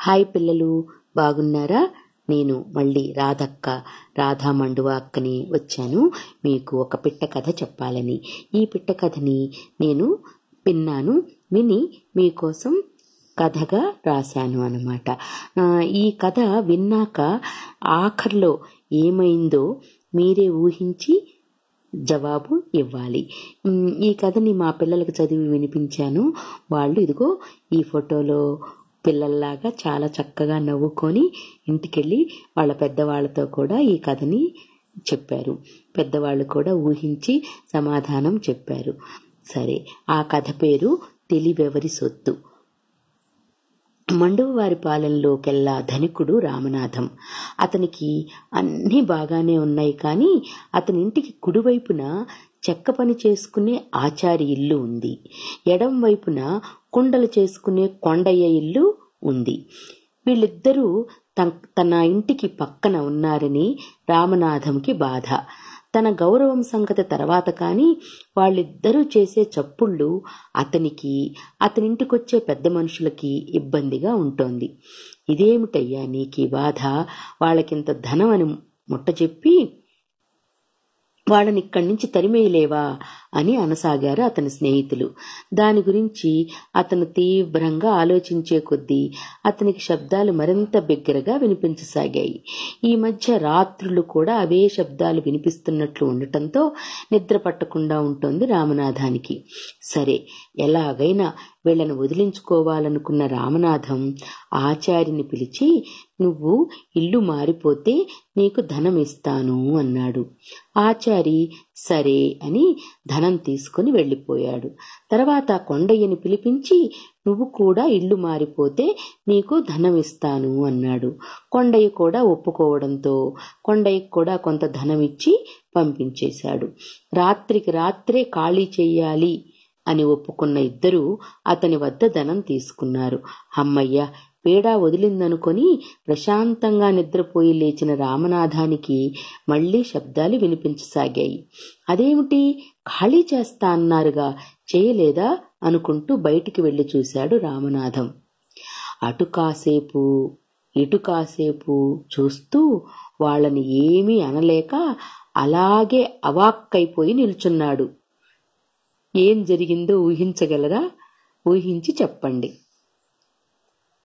hi పిల్లలు బాగున్నారా నేను మళ్ళీ రాధక్క రాధా మండువ అక్కని వచ్చాను మీకు ఒక పిట్ట కథ చెప్పాలని ఈ పిట్ట కథని నేను విన్నాను విని మీకోసం కథగా రాశాను అనమాట ఈ కథ విన్నాక ఆఖర్లో ఏమైందో మీరే ఊహించి జవాబు ఇవ్వాలి ఉమ్, ఈ కథని మా పిల్లలకు చదివి వినిపించాను వాళ్ళు ఇదిగో ఈ ఫోటోలో పిల్లల్లాగా చాలా చక్కగా నవ్వుకొని ఇంటికెళ్ళి వాళ్ళ పెద్దవాళ్ళతో కూడా ఈ కథని చెప్పారు పెద్దవాళ్ళు కూడా ఊహించి సమాధానం చెప్పారు సరే ఆ కథ పేరు తెలివెవరి సొత్తు మండువారి పాలెంలోకెల్లా ధనికుడు రామనాథం అతనికి అన్నీ బాగానే ఉన్నాయి కానీ అతని ఇంటికి కుడివైపున చెక్క పని చేసుకునే ఆచారి ఇల్లు ఉంది ఎడం వైపున కుండలు చేసుకునే కొండయ్య ఇల్లు ఉంది వీళ్ళిద్దరూ తన తన ఇంటికి పక్కన ఉన్నారని రామనాథంకి బాధ తన గౌరవం సంగతి తర్వాత కానీ వాళ్ళిద్దరూ చేసే చప్పుళ్ళు అతనికి అతనింటికొచ్చే పెద్ద మనుషులకి ఇబ్బందిగా ఉంటోంది ఇదేమిటయ్యా నీకీ బాధ వాళ్ళకింత ధనం అని ముట్ట చెప్పి వాళ్ళని ఇక్కడి నుంచి తరిమేయలేవా అని అనసాగారు అతని స్నేహితులు దాని గురించి అతను తీవ్రంగా ఆలోచించే కొద్దీ అతనికి శబ్దాలు మరింత బిగ్గరగా వినిపించసాగాయి ఈ మధ్య రాత్రులు కూడా అవే శబ్దాలు వినిపిస్తున్నట్లు ఉండటంతో నిద్ర పట్టకుండా ఉంటుంది రామనాథానికి సరే ఎలాగైనా వీళ్ళని వదిలించుకోవాలనుకున్న రామనాథం ఆచారిని పిలిచి నువ్వు ఇల్లు మారిపోతే నీకు ధనం ఇస్తాను అన్నాడు ఆచారి సరే అని ధనం తీసుకుని వెళ్ళిపోయాడు తర్వాత కొండయ్యని పిలిపించి నువ్వు కూడా ఇల్లు మారిపోతే నీకు ధనం ఇస్తాను అన్నాడు కొండయ్య కూడా ఒప్పుకోవడంతో కొండయ్యకి కూడా కొంత ధనం ఇచ్చి పంపించేశాడు రాత్రికి రాత్రే ఖాళీ చెయ్యాలి అని ఒప్పుకున్న ఇద్దరూ అతని వద్ద ధనం తీసుకున్నారు అమ్మయ్య పీడా వదిలిందనుకొని ప్రశాంతంగా నిద్రపోయి లేచిన రామనాథానికి మళ్లీ శబ్దాలు వినిపించసాగాయి అదేమిటి ఖాళీ చేస్తా అన్నారుగా చేయలేదా అనుకుంటూ బయటికి వెళ్లి చూశాడు రామనాథం అటు కాసేపు ఇటు కాసేపు చూస్తూ వాళ్ళని ఏమీ అనలేక అలాగే అవాక్కైపోయి నిల్చున్నాడు ఏం జరిగిందో ఊహించగలరా ఊహించి చెప్పండి